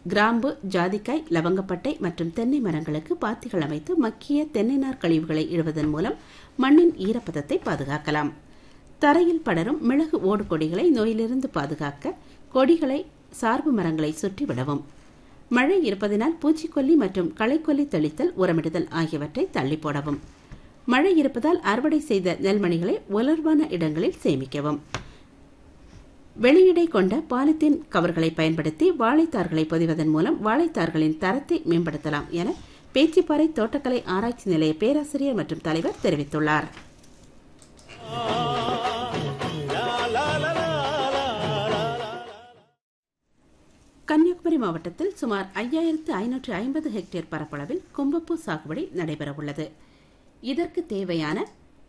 கிராம்பு ஜாதிக்காய் லவங்கப்பட்டை மற்றும் தென்னை மரங்களுக்கு பாத்திகள் அமைத்து மக்கிய தென்னை நார் கழிவுகளை இடுவதன் மூலம் மண்ணின் ஈரப்பதத்தை பாதுகாக்கலாம் தரையில் படரும் மிளகு ஓடு கொடிகளை நோயிலிருந்து பாதுகாக்க கொடிகளை சார்பு மரங்களை சுற்றி விடவும் மழை இருப்பதினால் பூச்சிக்கொல்லி மற்றும் களைக்கொல்லி தெளித்தல் உரமிடுதல் ஆகியவற்றை தள்ளி போடவும் மழை இருப்பதால் அறுவடை செய்த நெல்மணிகளை உலர்வான இடங்களில் சேமிக்கவும் வெளியிடை கொண்ட பாலித்தீன் கவர்களை பயன்படுத்தி வாழைத்தார்களை பொதிவதன் மூலம் வாழைத்தார்களின் தரத்தை மேம்படுத்தலாம் என பேச்சிப்பாறை தோட்டக்கலை ஆராய்ச்சி நிலைய பேராசிரியர் மற்றும் தலைவர் தெரிவித்துள்ளார் கன்னியாகுமரி மாவட்டத்தில் சுமார் ஐயாயிரத்து ஐநூற்று ஐம்பது ஹெக்டேர் பரப்பளவில் கும்பப்பூ சாகுபடி நடைபெறவுள்ளது இதற்கு தேவையான